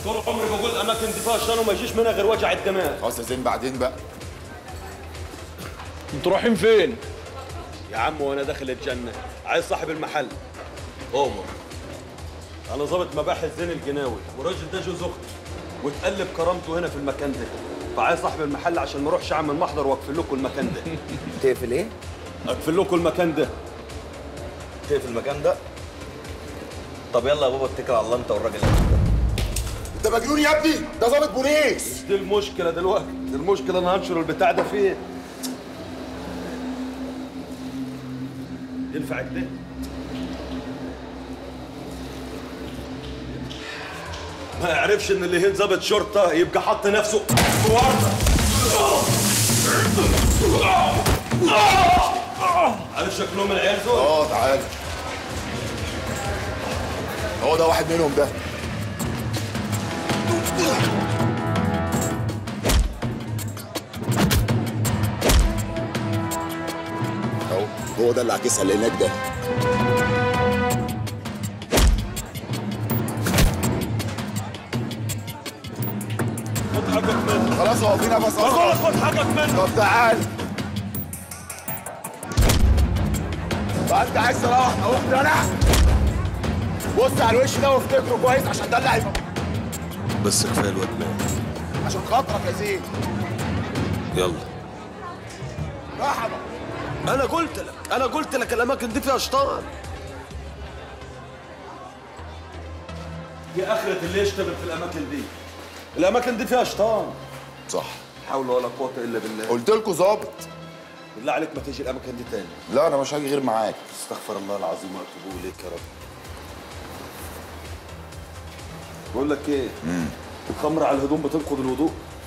طول عمري بقول الاماكن دي فيها شان وما يجيش منها غير وجع الدماغ خلاص يا زين بعدين بقى انتوا رايحين فين؟ يا عم وانا داخل الجنه عايز صاحب المحل عمر انا ظابط مباحث زين الجناوي والراجل ده جوز اختي وتقلب كرامته هنا في المكان ده فعايز صاحب المحل عشان ما اروحش اعمل محضر واقفل لكم المكان ده تقفل ايه؟ اقفل لكم المكان ده تقفل المكان ده؟ طب يلا يا بابا اتكل على الله انت والراجل انت مجنون يا ابني ده ظابط بوليس مش دي المشكله دلوقتي دي المشكله انا هنشر البتاع ده فين ينفع كده ما يعرفش ان اللي هين ظابط شرطه يبقى حط نفسه في ورطه عارف شكلهم العيال دول اه تعال هو ده واحد منهم ده اهو هو ده اللي عكسها اللي هناك ده خد حقك منه خلاص هو في نفس بقول اصلا لك خد حقك منه طب تعال بقى انت عايز تروح او انا بص على الوش ده وافتكره كويس عشان ده اللي هيبقى بس كفايه الواد عشان خاطرك يا زين يلا مرحبا انا قلت لك انا قلت لك الاماكن دي فيها شيطان يا اخرة اللي يشتغل في الاماكن دي الاماكن دي فيها شيطان صح حول ولا قوه الا بالله قلت لكم ظابط بالله عليك ما تيجي الاماكن دي تاني لا انا مش هاجي غير معاك استغفر الله العظيم واتوب اليك يا رب بقول لك ايه الخمر على الهدوم بتنقض الوضوء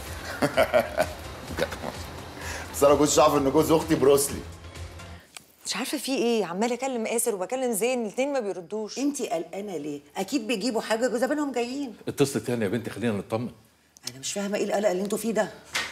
بس انا كنتش عارف ان جوز اختي بروسلي مش عارفه في ايه عمال اكلم قاسر وبكلم زين الاثنين ما بيردوش انتي قلقانه ليه اكيد بيجيبوا حاجه جوز بينهم جايين اتصل تاني يا بنتي خلينا نطمن انا مش فاهمه ايه القلق اللي انتوا فيه ده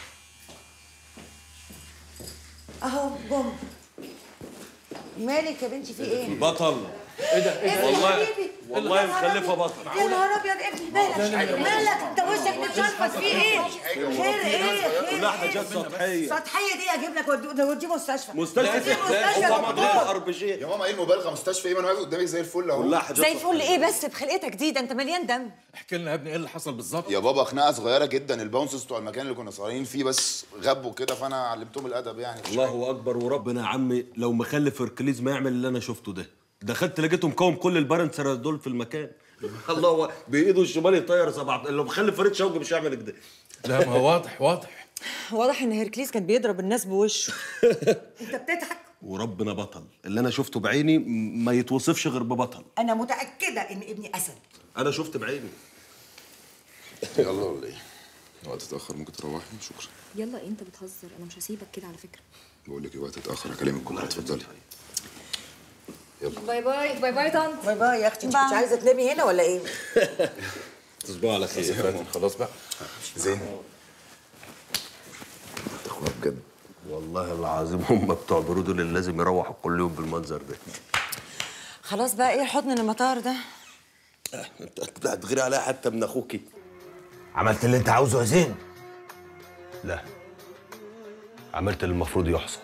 اهو جم مالك يا بنتي في ايه بطل ايه ده ايه ده والله حبيبي. والله يا نهار مخلفه أبيض. بطل يا نهار ابيض ابني مالك مالك انت وشك متشرفط في ايه خير ايه خير كلها إيه؟ حاجات سطحيه سطحيه دي اجيب لك ودي ودي مستشفى مستشفى ودي مستشفى هو مضروب دكتور. ار بي جي يا ماما ايه المبالغه مستشفى ايه ما انا واقف قدامك زي الفل اهو كلها حاجات زي الفل ايه بس بخلقتك جديده انت مليان دم احكي لنا يا ابني ايه اللي حصل بالظبط يا بابا خناقه صغيره جدا الباونسز بتوع المكان اللي كنا صغيرين فيه بس غبوا كده فانا علمتهم الادب يعني الله اكبر وربنا يا عمي لو مخلف هركليز ما يعمل اللي انا شفته ده دخلت لقيته مقاوم كل البارنسر دول في المكان الله هو بايده الشمال يطير سبعة لو مخلف فريد شوقي مش هيعمل كده لا ما هو واضح واضح واضح ان هيركليس كان بيضرب الناس بوشه انت بتضحك وربنا بطل اللي انا شفته بعيني م- ما يتوصفش غير ببطل انا متاكده ان ابني اسد انا شفت بعيني يلا ولا ايه؟ وقت اتاخر ممكن تروحي شكرا يلا انت بتهزر انا مش هسيبك كده على فكره بقول لك ايه وقت اتاخر هكلمك كلها اتفضلي باي باي باي باي طنط باي باي يا اختي انت مش عايزه تنامي هنا ولا ايه تصبحوا على خير خلاص بقى زين اخويا بجد والله العظيم هم بتوع برود اللي لازم يروحوا كل يوم بالمنظر ده خلاص بقى ايه حضن المطار ده انت أنت هتغيري عليها حتى من اخوكي عملت اللي انت عاوزه يا زين لا عملت اللي المفروض يحصل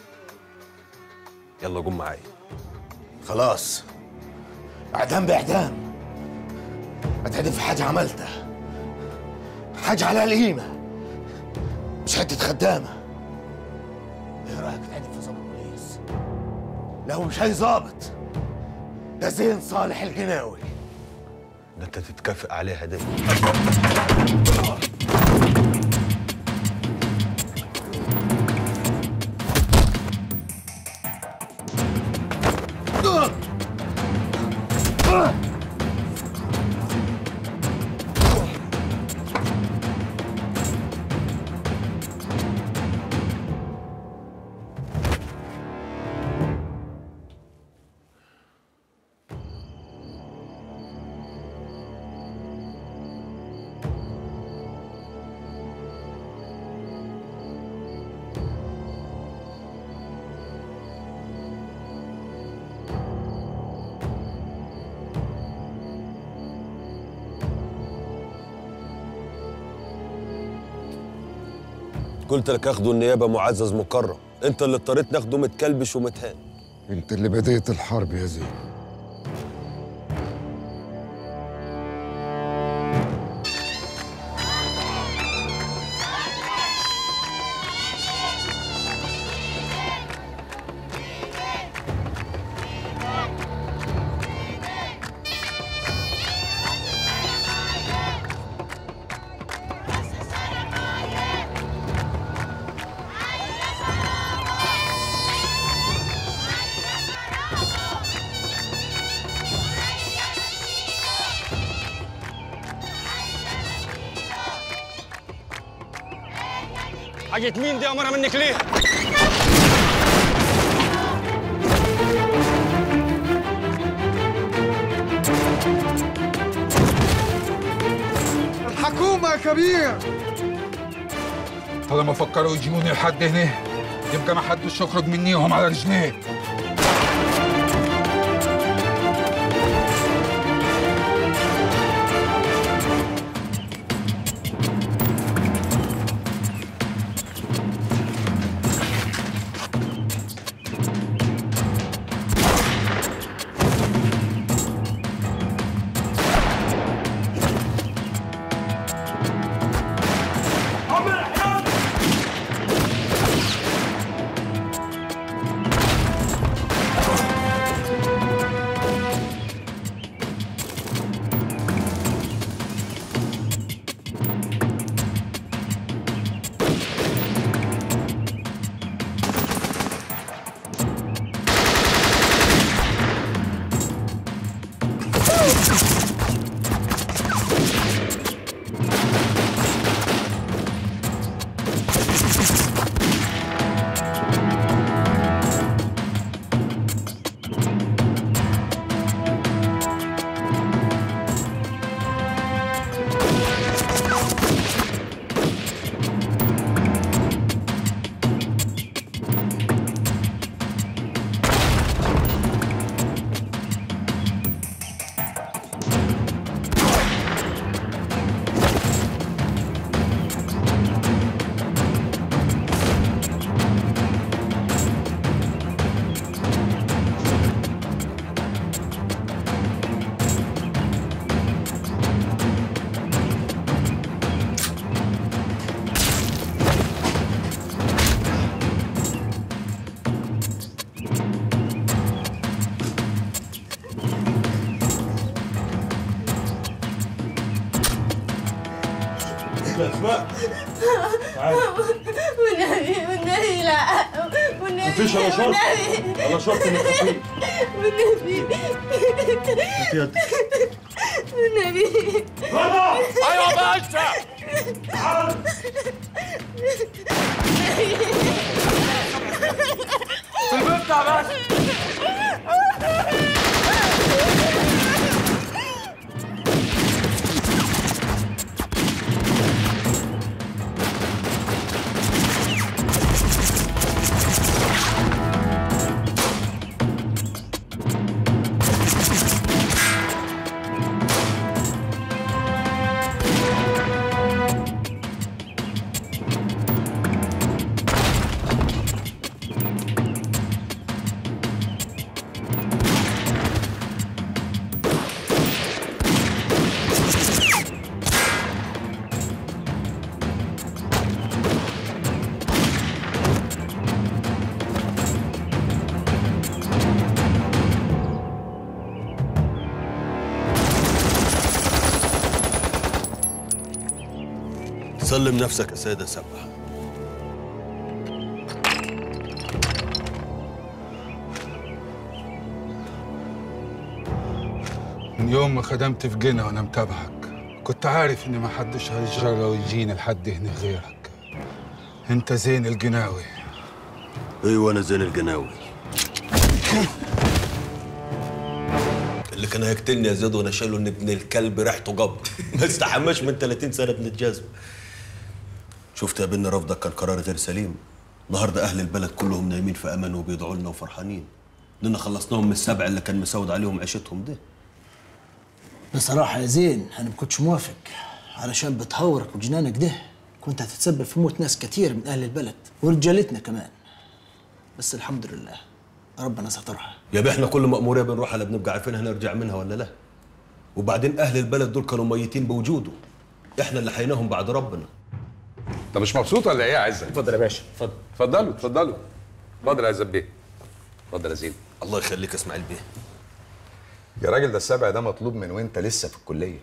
يلا قوم معايا خلاص اعدام باعدام اتعدم في حاجه عملتها حاجه على القيمه مش حته خدامه ايه رايك تعدم في ظابط بوليس لا هو مش اي ظابط ده زين صالح الجناوي ده انت تتكافئ عليها دي قلت لك اخده النيابه معزز مكرم انت اللي اضطريت ناخده متكلبش ومتهان انت اللي بديت الحرب يا زين حاجة مين دي أمرها منك ليه؟ الحكومة يا كبير طالما فكروا يجيبوني لحد هنا يبقى ما حدش يخرج منيهم على رجليه اسماء والنبي والنبي لا والنبي مفيش على شرط والنبي على شرط انك تخفي والنبي والنبي أيوة باشا في البيت يا باشا سلم نفسك يا سيدة سبع من يوم ما خدمت في جنة وانا متابعك كنت عارف ان ما حدش هيجرى ويجيني لحد هنا غيرك انت زين الجناوي ايوه انا زين الجناوي اللي كان هيقتلني يا زياد وانا شايله ان ابن الكلب ريحته جب ما استحماش من 30 سنه ابن الجزم شفت يا بني رفضك كان قرار غير سليم النهارده اهل البلد كلهم نايمين في امان وبيدعوا لنا وفرحانين لنا خلصناهم من السبع اللي كان مسود عليهم عيشتهم ده بصراحة يا زين أنا ما كنتش موافق علشان بتهورك وجنانك ده كنت هتتسبب في موت ناس كتير من اهل البلد ورجالتنا كمان بس الحمد لله ربنا سترها يا بيه احنا كل مأمورية بنروح على بنبقى عارفين هنرجع منها ولا لا وبعدين أهل البلد دول كانوا ميتين بوجوده احنا اللي حيناهم بعد ربنا انت مش مبسوط ولا ايه يا عزت؟ اتفضل يا باشا اتفضل اتفضلوا اتفضلوا اتفضل يا عزت بيه اتفضل يا زين الله يخليك اسماعيل بيه يا راجل ده السبع ده مطلوب من وانت لسه في الكليه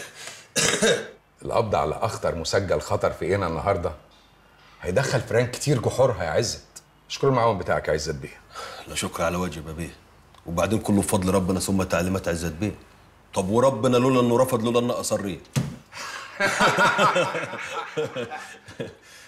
القبض على اخطر مسجل خطر في اينا النهارده هيدخل فران كتير جحورها يا عزت اشكر المعاون بتاعك يا عزت بيه لا شكر على واجب يا بيه وبعدين كله بفضل ربنا ثم تعليمات عزت بيه طب وربنا لولا انه رفض لولا انه اصريت